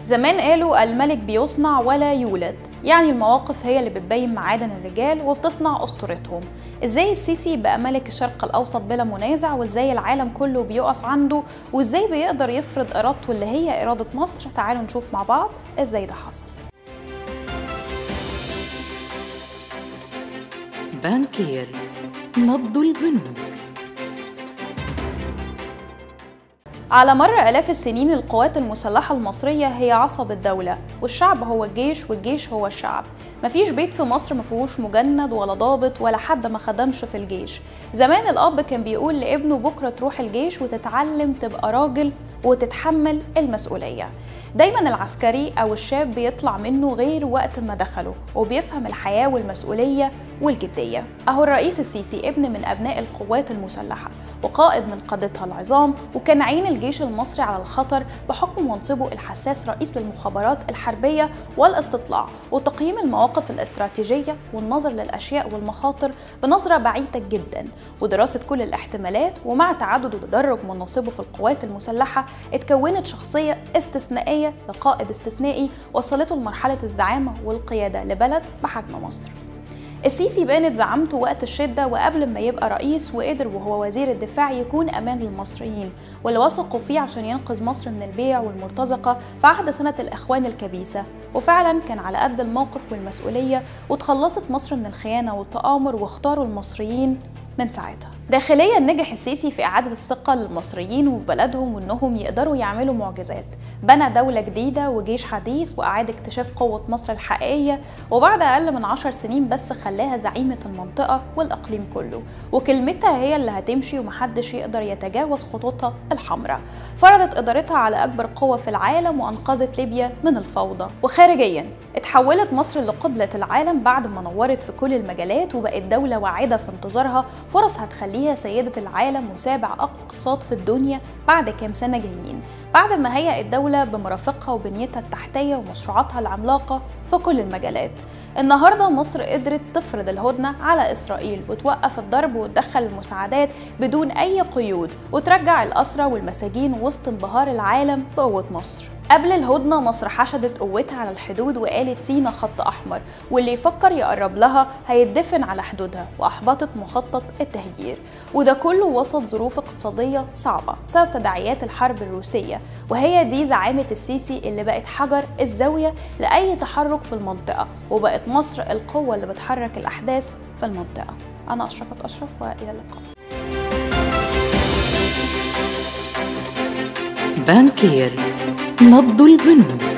زمان قالوا الملك بيصنع ولا يولد يعني المواقف هي اللي بتبين معادن الرجال وبتصنع أسطورتهم ازاي السيسي بقى ملك الشرق الأوسط بلا منازع وازاي العالم كله بيقف عنده وازاي بيقدر يفرض إرادته اللي هي إرادة مصر تعالوا نشوف مع بعض ازاي ده حصل بانكير نبض البنوك على مر آلاف السنين القوات المسلحة المصرية هي عصب الدولة والشعب هو الجيش والجيش هو الشعب مفيش بيت في مصر مفيهوش مجند ولا ضابط ولا حد ما خدمش في الجيش زمان الأب كان بيقول لابنه بكرة تروح الجيش وتتعلم تبقى راجل وتتحمل المسؤولية دايما العسكري أو الشاب بيطلع منه غير وقت ما دخله وبيفهم الحياة والمسؤولية والجدية أهو الرئيس السيسي ابن من أبناء القوات المسلحة وقائد من قادتها العظام وكان عين الجيش المصري على الخطر بحكم منصبه الحساس رئيس للمخابرات الحربية والاستطلاع وتقييم المواقف الاستراتيجية والنظر للأشياء والمخاطر بنظرة بعيدة جدا ودراسة كل الاحتمالات ومع تعدد وتدرج مناصبه في القوات المسلحة اتكونت شخصية استثنائية لقائد استثنائي وصلته لمرحلة الزعامة والقيادة لبلد بحجم مصر السيسي بانت زعامته وقت الشدة وقبل ما يبقى رئيس وقدر وهو وزير الدفاع يكون أمان للمصريين واللي وثقوا فيه عشان ينقذ مصر من البيع والمرتزقة في عهد سنة الإخوان الكبيسة وفعلا كان على قد الموقف والمسؤولية وتخلصت مصر من الخيانة والتآمر واختاروا المصريين من ساعتها داخليا نجح السيسي في إعادة الثقة للمصريين وفي بلدهم وإنهم يقدروا يعملوا معجزات بنى دولة جديدة وجيش حديث وأعاد اكتشاف قوة مصر الحقيقية وبعد أقل من عشر سنين بس خلاها زعيمة المنطقة والإقليم كله وكلمتها هي اللي هتمشي ومحدش يقدر يتجاوز خطوطها الحمراء فرضت إدارتها على أكبر قوة في العالم وأنقذت ليبيا من الفوضى وخارجيا اتحولت مصر لقبلة العالم بعد ما نورت في كل المجالات وبقت دولة واعدة في انتظارها فرص هتخليها سيدة العالم وسابع أقوى اقتصاد في الدنيا بعد كام سنة جايين بعد ما هيأ الدولة بمرافقها وبنيتها التحتية ومشروعاتها العملاقة في كل المجالات النهاردة مصر قدرت تفرض الهدنة على إسرائيل وتوقف الضرب وتدخل المساعدات بدون أي قيود وترجع الأسرى والمساجين وسط انبهار العالم بقوة مصر قبل الهدنة مصر حشدت قوتها على الحدود وقالت سينا خط أحمر واللي يفكر يقرب لها هيدفن على حدودها وأحبطت مخطط التهجير وده كله وسط ظروف اقتصادية صعبة بسبب تداعيات الحرب الروسية وهي دي زعامة السيسي اللي بقت حجر الزاوية لأي تحرك في المنطقة وبقت مصر القوة اللي بتحرك الأحداث في المنطقة أنا أشرقت أشرف وإلى اللقاء بانكير نبض البنوك